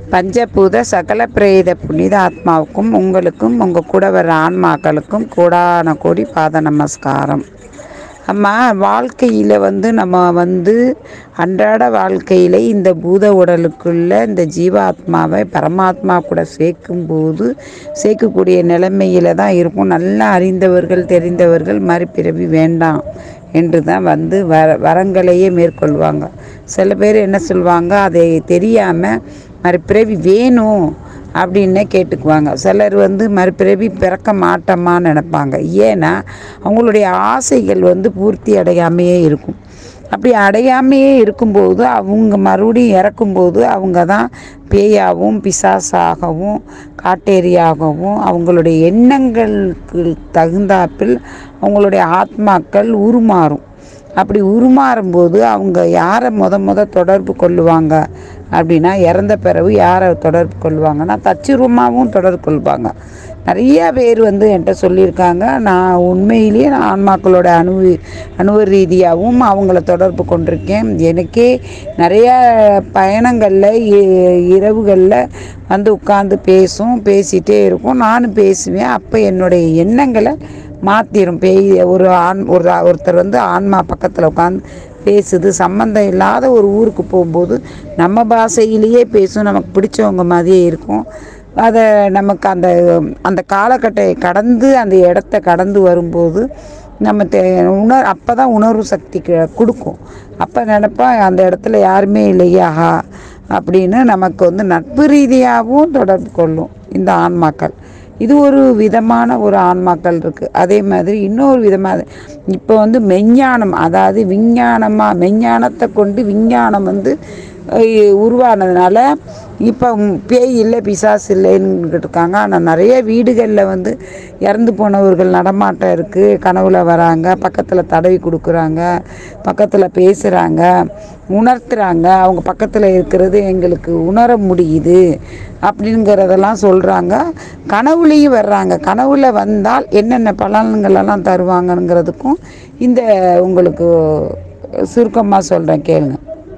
பஞ்சபூத சகல பிரேத புனித ஆத்மாவுக்கும் உங்களுக்கும் உங்கள் கூட வர ஆன்மாக்களுக்கும் கோடான கோடி பாத நமஸ்காரம் அம்மா வாழ்க்கையில் வந்து நம்ம வந்து அன்றாட வாழ்க்கையில் இந்த பூத உடலுக்குள்ள இந்த ஜீவாத்மாவை பரமாத்மா கூட சேர்க்கும்போது சேர்க்கக்கூடிய நிலைமையில தான் இருக்கும் நல்லா அறிந்தவர்கள் தெரிந்தவர்கள் மறுபிறவி வேண்டாம் என்று தான் வந்து வர வரங்களையே மேற்கொள்வாங்க சில பேர் என்ன சொல்லுவாங்க அதை தெரியாமல் மறுபிறவி வேணும் அப்படின்னே கேட்டுக்குவாங்க சிலர் வந்து மறுபிறவி பிறக்க மாட்டோமான்னு நினைப்பாங்க ஏன்னா அவங்களுடைய ஆசைகள் வந்து பூர்த்தி அடையாமையே இருக்கும் அப்படி அடையாமையே இருக்கும்போது அவங்க மறுபடியும் இறக்கும்போது அவங்க தான் பேயாகவும் பிசாசாகவும் காட்டேரியாகவும் அவங்களுடைய எண்ணங்களுக்கு தகுந்தாப்பில் அவங்களுடைய ஆத்மாக்கள் உருமாறும் அப்படி உருமாறும்போது அவங்க யாரை முத முத தொடர்பு கொள்ளுவாங்க அப்படின்னா இறந்த பிறகு யாரை தொடர்பு கொள்வாங்கன்னா தச்சுரூபமாகவும் தொடர்பு கொள்வாங்க நிறைய பேர் வந்து என்கிட்ட சொல்லியிருக்காங்க நான் உண்மையிலேயே நான் ஆன்மாக்களோட அணுவு அணுவ ரீதியாகவும் அவங்கள தொடர்பு கொண்டிருக்கேன் எனக்கே நிறைய பயணங்களில் இரவுகளில் வந்து உட்காந்து பேசும் பேசிகிட்டே இருக்கும் நானும் பேசுவேன் அப்போ என்னுடைய எண்ணங்களை மாற்றிடும் பேய் ஒரு ஆண் ஒரு ஒருத்தர் வந்து ஆன்மா பக்கத்தில் உட்காந்து பேசுது சம்மந்தம் இல்லாத ஒரு ஊருக்கு போகும்போது நம்ம பாஷையிலேயே பேசும் நமக்கு பிடிச்சவங்க மாதிரியே இருக்கும் அதை நமக்கு அந்த அந்த காலகட்டை கடந்து அந்த இடத்த கடந்து வரும்போது நம்ம தே உணர் அப்போ தான் உணர்வு சக்தி க- கொடுக்கும் அப்போ நினப்பேன் அந்த இடத்துல யாருமே இல்லையா அப்படின்னு நமக்கு வந்து நட்பு ரீதியாகவும் தொடர்பு கொள்ளும் இந்த ஆன்மாக்கள் இது ஒரு விதமான ஒரு ஆன்மாக்கள் இருக்குது அதே மாதிரி இன்னொரு விதமாக இப்போ வந்து மெஞ்ஞானம் அதாவது விஞ்ஞானமாக மெஞ்ஞானத்தை கொண்டு விஞ்ஞானம் வந்து அஹ், உருவானதுனால இப்போ பேய் இல்லை பிசாசு இல்லைன்னு இருக்காங்க ஆனால் நிறைய வீடுகளில் வந்து இறந்து போனவர்கள் நடமாட்டம் இருக்குது கனவுல வராங்க பக்கத்தில் தடவி கொடுக்குறாங்க பக்கத்தில் பேசுகிறாங்க உணர்த்துறாங்க அவங்க பக்கத்தில் இருக்கிறது எங்களுக்கு உணர முடியுது அப்படிங்கிறதெல்லாம் சொல்கிறாங்க கனவுலேயும் வர்றாங்க கனவுல வந்தால் என்னென்ன பலன்களெல்லாம் தருவாங்கங்கிறதுக்கும் இந்த உங்களுக்கு சுருக்கமாக சொல்கிறேன் கேளுங்க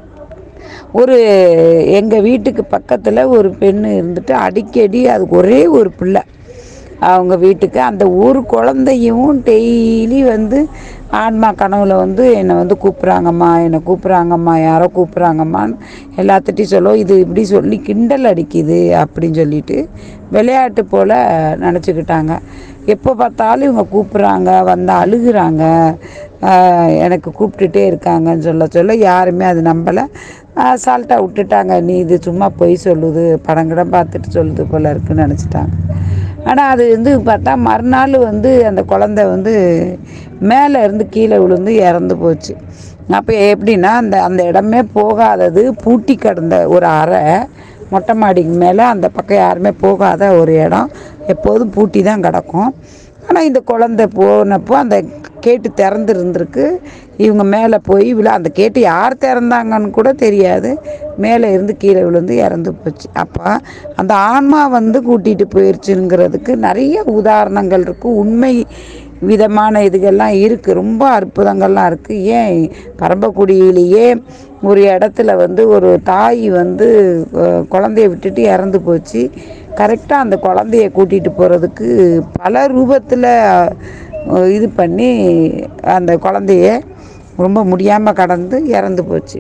ஒரு எங்கள் வீட்டுக்கு பக்கத்தில் ஒரு பெண் இருந்துட்டு அடிக்கடி அதுக்கு ஒரே ஒரு பிள்ளை அவங்க வீட்டுக்கு அந்த ஒரு குழந்தையும் டெய்லி வந்து ஆன்மா கனவுல வந்து என்னை வந்து கூப்பிட்றாங்கம்மா என்னை கூப்பிட்றாங்கம்மா யாரோ கூப்பிட்றாங்கம்மான்னு எல்லாத்துட்டையும் சொல்லும் இது இப்படி சொல்லி கிண்டல் அடிக்குது அப்படின்னு சொல்லிட்டு விளையாட்டு போல் நினச்சிக்கிட்டாங்க எப்போ பார்த்தாலும் இவங்க கூப்பிட்றாங்க வந்து அழுகுறாங்க ஆஹ் எனக்கு கூப்பிட்டுட்டே இருக்காங்கன்னு சொல்ல சொல்ல யாருமே அது நம்பலை அசால்ட்டாக விட்டுட்டாங்க நீ இது சும்மா பொய் சொல்லுது படங்கிடம் பார்த்துட்டு சொல்லுது போல இருக்குன்னு நினச்சிட்டாங்க ஆனால் அது வந்து பார்த்தா மறுநாள் வந்து அந்த குழந்தை வந்து மேலே இருந்து கீழே விழுந்து இறந்து போச்சு அப்போ எப்படின்னா அந்த அந்த இடமே போகாதது பூட்டி கிடந்த ஒரு அறை மொட்டை மாடிக்கு மேலே அந்த பக்கம் யாருமே போகாத ஒரு இடம் எப்போதும் பூட்டி தான் கிடக்கும் ஆனால் இந்த குழந்தை போனப்போ அந்த கேட்டு திறந்து இருந்திருக்கு இவங்க மேலே போய் விழ அந்த கேட்டு யார் திறந்தாங்கன்னு கூட தெரியாது மேலே இருந்து கீழே விழுந்து இறந்து போச்சு அப்போ அந்த ஆன்மா வந்து கூட்டிகிட்டு போயிடுச்சுங்கிறதுக்கு நிறைய உதாரணங்கள் இருக்குது உண்மை விதமான இதுகள்லாம் இருக்குது ரொம்ப அற்புதங்கள்லாம் இருக்குது ஏன் பரம்பக்குடியிலேயே ஒரு இடத்துல வந்து ஒரு தாய் வந்து அஹ், குழந்தைய விட்டுட்டு இறந்து போச்சு கரெக்டாக அந்த குழந்தைய கூட்டிகிட்டு போகிறதுக்கு பல ரூபத்தில் இது பண்ணி அந்த குழந்தைய ரொம்ப முடியாமல் கடந்து இறந்து போச்சு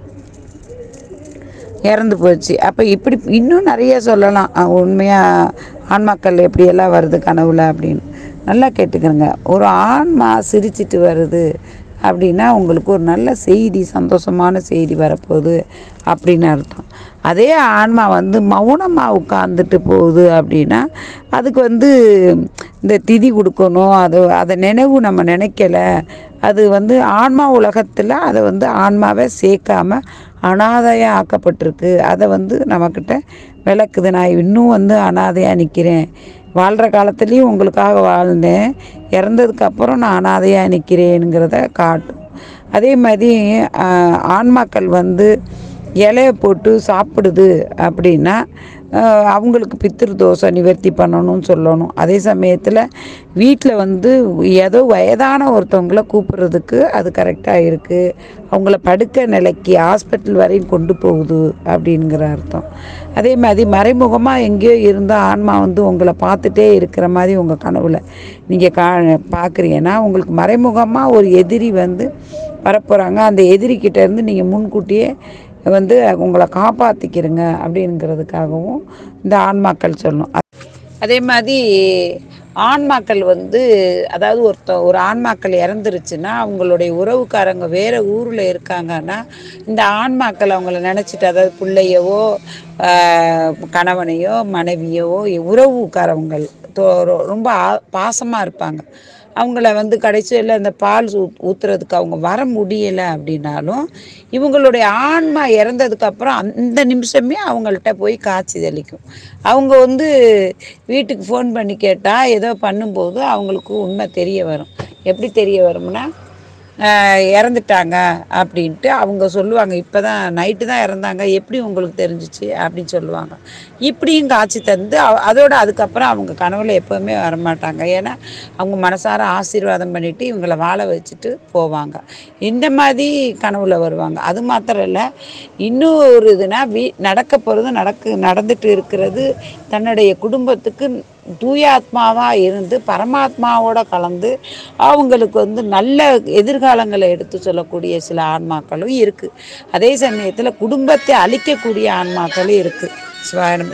இறந்து போச்சு அப்போ இப்படி இன்னும் நிறைய சொல்லலாம் உண்மையாக ஆன்மாக்கள் எப்படியெல்லாம் வருது கனவுல அப்படின்னு நல்லா கேட்டுக்கிறங்க ஒரு ஆன்மா சிரிச்சிட்டு வருது அப்படின்னா உங்களுக்கு ஒரு நல்ல செய்தி சந்தோஷமான செய்தி வரப்போகுது அப்படின்னு அர்த்தம் அதே ஆன்மா வந்து மௌனமாக உட்காந்துட்டு போகுது அப்படின்னா அதுக்கு வந்து இந்த திதி கொடுக்கணும் அது அதை நினைவு நம்ம நினைக்கல அது வந்து ஆன்மா உலகத்தில் அதை வந்து ஆன்மாவை சேர்க்காம அனாதையாக ஆக்கப்பட்டிருக்கு அதை வந்து நம்மக்கிட்ட விளக்குது நான் இன்னும் வந்து அனாதையாக நிற்கிறேன் வாழ்கிற காலத்துலேயும் உங்களுக்காக வாழ்ந்தேன் இறந்ததுக்கு அப்புறம் நான் அனாதையாக நிற்கிறேனுங்கிறத காட்டும் அதே மாதிரி ஆஹ், ஆன்மாக்கள் வந்து இலைய போட்டு சாப்பிடுது அப்படின்னா அஹ், அவங்களுக்கு பித்திரு தோஷை நிவர்த்தி பண்ணணும்னு சொல்லணும் அதே சமயத்தில் வீட்டில் வந்து ஏதோ வயதான ஒருத்தவங்கள கூப்பிட்றதுக்கு அது கரெக்டாக இருக்குது அவங்கள படுக்க நிலைக்கு ஹாஸ்பிட்டல் வரையும் கொண்டு போகுது அப்படிங்கிற அர்த்தம் அதே மாதிரி மறைமுகமாக எங்கேயோ இருந்தால் ஆன்மா வந்து உங்களை பார்த்துட்டே இருக்கிற மாதிரி உங்கள் கனவுல நீங்கள் கா பார்க்குறீங்கன்னா உங்களுக்கு மறைமுகமாக ஒரு எதிரி வந்து வரப்போகிறாங்க அந்த எதிரிக்கிட்ட இருந்து நீங்கள் முன்கூட்டியே வந்து உங்களை காப்பாற்றிக்கிறங்க அப்படிங்கிறதுக்காகவும் இந்த ஆன்மாக்கள் சொல்லணும் அதே மாதிரி ஆன்மாக்கள் வந்து அதாவது ஒருத்த ஒரு ஆன்மாக்கள் இறந்துருச்சுன்னா அவங்களுடைய உறவுக்காரங்க வேறு ஊரில் இருக்காங்கன்னா இந்த ஆன்மாக்கள் அவங்கள நினச்சிட்டு அதாவது பிள்ளையவோ ஆஹ், கணவனையோ மனைவியவோ உறவுக்காரவங்கள் தோ- ரொ- ரொம்ப பாசமாக இருப்பாங்க அவங்கள வந்து கடைசியில் இந்த பால் ஊ- ஊத்துறதுக்கு அவங்க வர முடியலை அப்படின்னாலும் இவங்களுடைய ஆன்மா இறந்ததுக்கு அப்புறம் அந்த நிமிஷமே அவங்கள்ட்ட போய் காட்சி தெளிக்கும் அவங்க வந்து வீட்டுக்கு ஃபோன் பண்ணி கேட்டால் ஏதோ பண்ணும்போது அவங்களுக்கு உண்மை தெரிய வரும் எப்படி தெரிய வரும்னா ஆஹ் இறந்துட்டாங்க அப்படின்ட்டு அவங்க சொல்லுவாங்க இப்போ தான் நைட்டு தான் இறந்தாங்க எப்படி உங்களுக்கு தெரிஞ்சிச்சு அப்படின்னு சொல்லுவாங்க இப்படியும் காட்சி தந்து அவ- அதோட அதுக்கப்புறம் அவங்க கனவுல எப்போவுமே வரமாட்டாங்க ஏன்னா அவங்க மனசார ஆசீர்வாதம் பண்ணிட்டு இவங்கள வாழ வச்சுட்டு போவாங்க இந்த மாதிரி கனவுல வருவாங்க அது மாத்திரம் இல்லை இன்னும் ஒரு இதுனா வீ நடக்க போகிறது நடக்கு நடந்துட்டு இருக்கிறது தன்னுடைய குடும்பத்துக்கு தூய ஆத்மாவாக இருந்து பரமாத்மாவோட கலந்து அவங்களுக்கு வந்து நல்ல எதிர்காலங்களை எடுத்து சொல்லக்கூடிய சில ஆன்மாக்களும் இருக்குது அதே சமயத்தில் குடும்பத்தை அழிக்கக்கூடிய ஆன்மாக்களும் இருக்குது சிவாய நம